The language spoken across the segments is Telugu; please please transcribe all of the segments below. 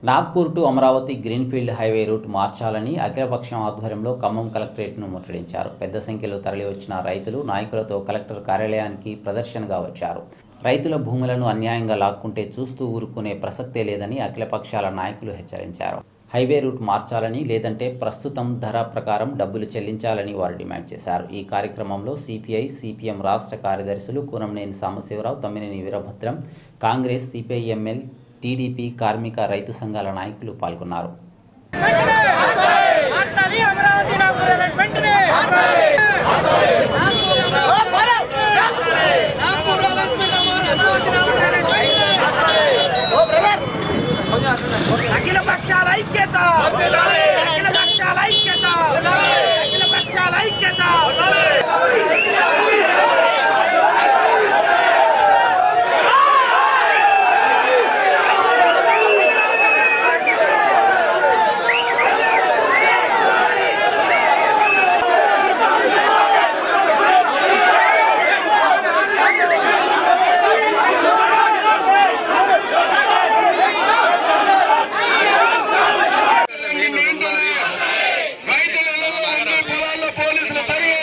Nagpur to Amaravati greenfield highway route మార్చాలని అఖిలపక్షం ఆధ్వర్యంలో ఖమ్మం కలెక్టరేట్ను ముట్టడించారు పెద్ద సంఖ్యలో తరలివచ్చిన రైతులు నాయకులతో కలెక్టర్ కార్యాలయానికి ప్రదర్శనగా వచ్చారు రైతుల భూములను అన్యాయంగా లాక్కుంటే చూస్తూ ఊరుకునే ప్రసక్తే లేదని అఖిలపక్షాల నాయకులు హెచ్చరించారు హైవే రూట్ మార్చాలని లేదంటే ప్రస్తుతం ధర ప్రకారం డబ్బులు చెల్లించాలని వారు డిమాండ్ చేశారు ఈ కార్యక్రమంలో సిపిఐ సిపిఎం రాష్ట్ర కార్యదర్శులు కూనంనేని సాంబశివరావు తమ్మినేని వీరభద్రం కాంగ్రెస్ సిపిఐఎంఎల్ టీడీపీ కార్మిక రైతు సంఘాల నాయకులు పాల్గొన్నారు మాట్లాడి అమరావతి నాగపురం వెంటనే నాగపూర్ అలాట్మెంట్ అమరావతి నాగపురం అఖిల పక్షాల ఐక్యత అఖిల పక్షాల ఐక్యత అఖిల పక్షాల ఐక్యత రైతుల ఇళ్లలో ఉండే పొలాల్లో పోలీసుల సర్వే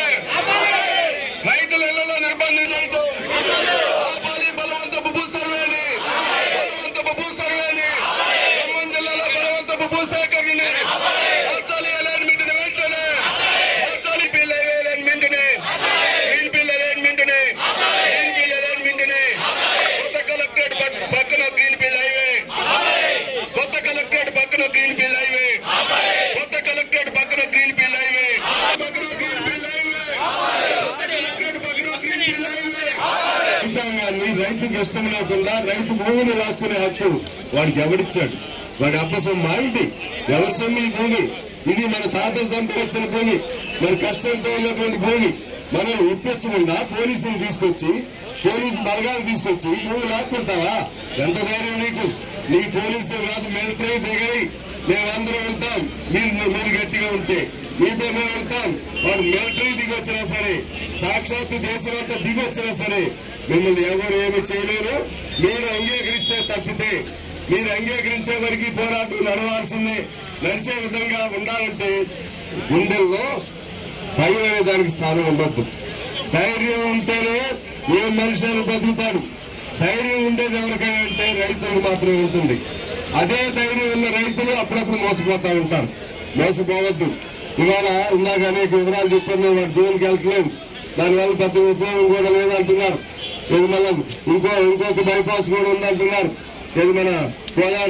రైతుల ఇళ్లలో నిర్బంధం చేయటం ఆపాలి బలవంతపు భూ సర్వేని బలవంతపు భూ సర్వేని ఖమ్మం జిల్లాలో బలవంతపు భూ సేకరణని మార్చాలి అలైన్మెంట్ వెంటనే మార్చాలి field alignment green field alignment green field alignment కొత్త కలెక్టరేట్ పక్- పక్కన గ్రీన్ బిల్ హైవే కొత్త కలెక్టరేట్ పక్కన గ్రీన్ బిల్ హైవే కొత్త కలెక్టరేట్ పక్కన గ్రీన్ బిల్ హైవే పక్కన గ్రీన్ బిల్ హైవే కొత్త కలెక్టరేట్ పక్కన గ్రీన్ బిల్ హైవే రైతాంగాన్ని రైతుకు ఇష్టం లేకుండా రైతు భూమిని లాక్కునే హక్కు వాడికి ఎవడిచ్చాడు వాడి అబ్బ సొమ్ము ఆవిది ఎవరి సొమ్ము ఈ భూమి ఇది మన తాతలు సంపాదించిన భూమి మన కష్టంతో ఉన్నటువంటి భూమి మనం ఇప్పించకుండా పోలీసులు తీసుకొచ్చి పోలీసు బలగాలు తీసుకొచ్చి భూమి లాక్కుంటావా ఎంత ధైర్యం నీకు నీ పోలీసులు కాదు మిలిటరీ దిగని మేమందరం ఉంటాం మీరు మీరు గట్టిగా ఉంటే మీతో మేము ఉంటాం వాడు మిలిటరీ దిగి వచ్చినా సరే సాక్షాత్తు దేశం అంతా దిగి వచ్చినా సరే మిమ్మల్ని ఎవరు ఏమి చేయలేరు మీరు అంగీకరిస్తే తప్పితే మీరు అంగీకరించే వరకు ఈ పోరాటం నడవాల్సిందే నడిచే విధంగా ఉండాలంటే గుండెల్లో భయం అనే దానికి స్థానం ఉండొద్దు ధైర్యం ఉంటేనే ఏ మనిషి అయినా బతుకుతాడు ధైర్యం ఉండేది ఎవరికైనా అంటే రైతులకు మాత్రమే ఉంటుంది అదే ధైర్యం ఉన్న రైతులు అప్పుడప్పుడు మోసపోతా ఉంటారు మోసపోవద్దు ఇవాళ ఇందాక అనేక వివరాలు చెప్పాను వాడు జోలికి వెళ్ళట్లేదు దానివల్ల పెద్ద ఉపయోగం కూడా లేదంటున్నారు ఇది మళ్ళీ ఇంకో ఇంకొక బైపాస్ కూడా ఉందంటున్నారు ఇది మన కోదాడ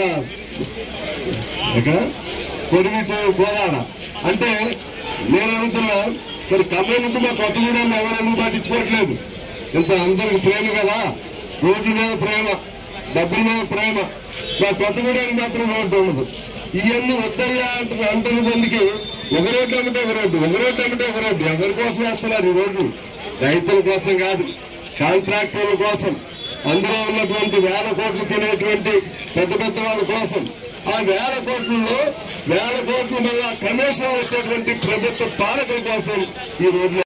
ఎక్కడ పొడిగిటు కోదాడ అంటే నేను అనుకున్నా మరి ఖమ్మం నుంచి మా కొత్తగూడెం ఎవరెందుకు పట్టించుకోవట్లేదు ఇంత అందరికి ప్రేమ కదా రోడ్ల మీద ప్రేమ డబ్బుల మీద ప్రేమ మా కొత్తగూడెనికి మాత్రం రోడ్డు ఉండదు ఇవన్నీ వద్దయ్యా అంటున్న అంటున్న మందికి ఒక రోడ్డు అమ్మితే ఒక రోడ్డు ఒక రోడ్డు అమ్మితే ఒక రోడ్డు ఎవరి కోసం వేస్తున్నారు ఈ రోడ్లు రైతుల కోసం కాదు కాంట్రాక్టర్ల కోసం అందులో ఉన్నటువంటి వేల కోట్లు తినేటువంటి పెద్ద పెద్ద వాళ్ళ కోసం ఆ వేల కోట్లలో వేల కోట్ల మళ్ళా కమిషన్ వచ్చేటువంటి ప్రభుత్వ పాలకుల కోసం ఈ రోడ్లు